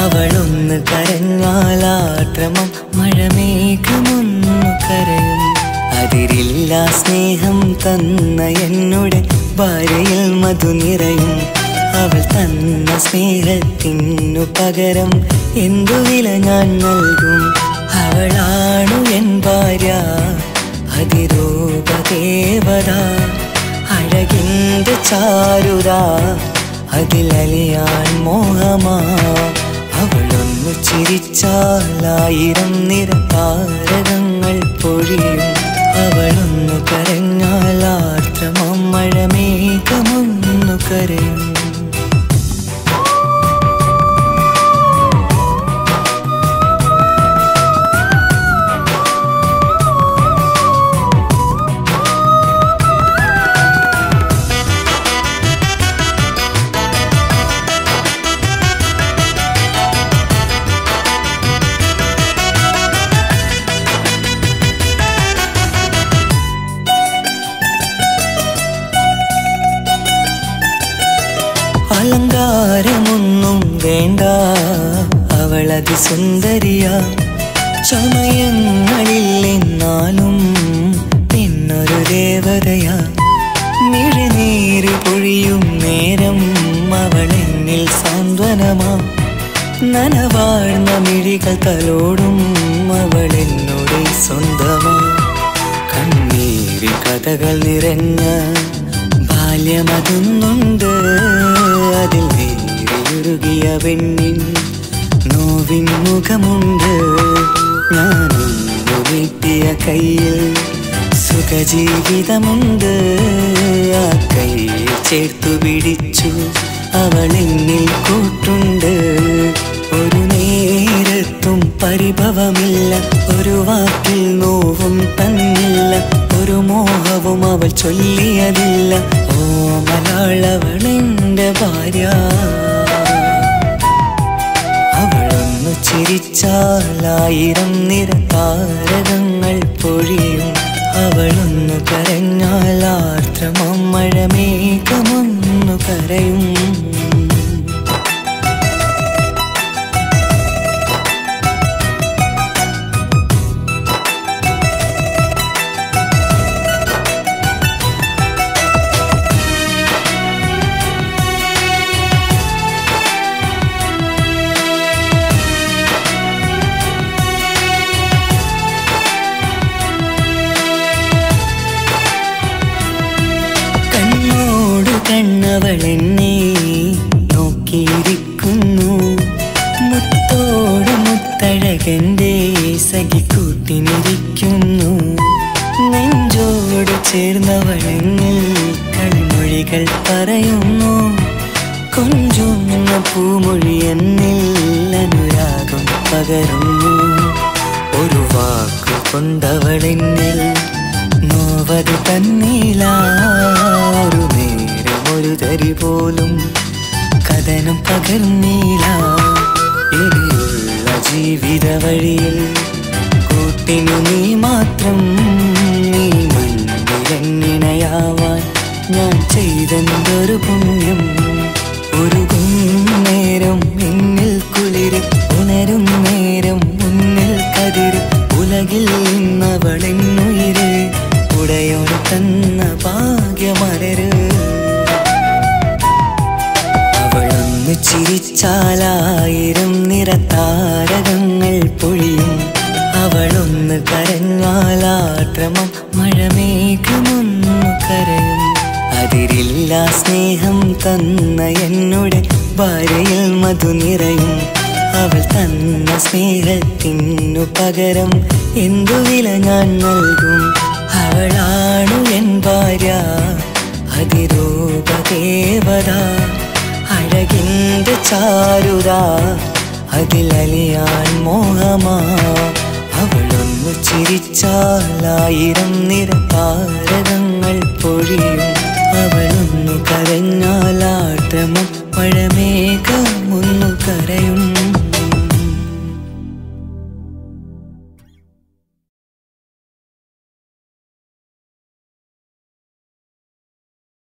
അവളൊന്ന് കരഞ്ഞാലാട്രമം മഴമേഘമൊന്നു കരയും അതിരില്ല സ്നേഹം തന്ന എന്നോട് ഭാര്യയിൽ മധു നിറയും അവൾ തന്ന സ്നേഹത്തിനു പകരം എന്തു വില ഞാൻ നൽകും അവളാണു എൻ ഭാര്യ അതിരൂപദേവത അഴകിന്റെ ചാരുത അതിലലിയാൻ മോഹമാ അവളൊന്നു ചിരിച്ചാലായിരം നിര താരകങ്ങൾ പൊഴിയും അവളൊന്നു കരഞ്ഞാലാർദ്രമം മഴമേഘമൊന്നു കരയും അലങ്കാരമൊന്നും വേണ്ട അവളതി സുന്ദരിയ ചമയങ്ങളിൽ എന്നാലും പിന്നൊരു ദേവതയാ മിഴിനീര് പൊഴിയും നേരം അവളെന്നിൽ സാന്ത്വനമാ നനവാഴ്ന്ന മിഴികൾ തലോടും അവളെന്നോട് സ്വന്തമാ കണ്ണീരി കഥകൾ നിറഞ്ഞ ബാല്യമതൊന്നുണ്ട് അതിൽ നേരിയുരുകിയ പെണ്ണിൻ നോവിൻ മുഖമുണ്ട് ഞാനൊന്നു നീട്ടിയ കയ്യിൽ സുഖജീവിതമുണ്ട് ആ കയ്യിൽ ചേർത്തു പിടിച്ചു അവൾ എന്നിൽ കൂട്ടുണ്ട് ഒരു നേരത്തും പരിഭവമില്ല ഒരു വാക്കിൽ നോവും തന്നില്ല ഒരു മോഹവും അവൾ ചൊല്ലിയതില്ല ഓ മലയാളവളെന്റെ ഭാര്യ അവളൊന്നു ചിരിച്ചാലായിരം നിര താരകങ്ങൾ പൊഴിയും അവളൊന്നു കരഞ്ഞാലാർദ്രമം മഴമേഘമൊന്നു കരയും കണ്ണോട് കണ്ണവൾ എന്നെ നോക്കിയിരിക്കുന്നു മുത്തോട് മുത്തഴകന്റെ സഖി കൂട്ടിനിരിക്കുന്നു നെഞ്ചോട് ചേർന്നവളെന്നിൽ കൺമൊഴികൾ പറയുന്നു കൊഞ്ചുന്ന പൂമൊഴി എന്നിൽ അനുരാഗം പകരുന്നു ഒരു വാക്കു കൊണ്ടവളെന്നിൽ നോവത് തന്നീല ഒരു നേരം ഒരു തരി പോലും കഥനം പകർന്നീല ഇനിയുള്ള ജീവിത വഴിയിൽ കൂട്ടിനു നീ മാത്രം നീ മണ്ണിലെങ്ങിണയാവാൻ ഞാൻ ചെയ്തെന്തൊരു പുണ്യം ഒരുകും നേരം എന്നിൽ കുളിര് ഉണരും നേരം മുന്നിൽ കതിര് ഉലകിൽ നിന്നവളെന്നുയിര് ഉടയോട് തന്ന ഭാഗ്യമലര് അവളൊന്ന് ചിരിച്ചാലായിരം നിര താരകങ്ങൾ പൊഴിയും അവളൊന്ന് കരഞ്ഞാലാട്രമം മഴമേഘമൊന്നു കരയും അതിരില്ല സ്നേഹം തന്ന എന്നോട് ഭാര്യയിൽ മധു നിറയും അവൾ തന്ന സ്നേഹത്തിനു പകരം എന്തു വില ഞാൻ നൽകും അവളാണു എൻ ഭാര്യ അതിരൂപദേവത അഴകിന്റെ ചാരുത അതിലലിയാൻ മോഹമാ അവളൊന്നു ചിരിച്ചാലായിരം നിര താരകങ്ങൾ പൊഴിയും അവളൊന്നു കരഞ്ഞാലാട്ടമം മഴമേഘമൊന്നു കരയും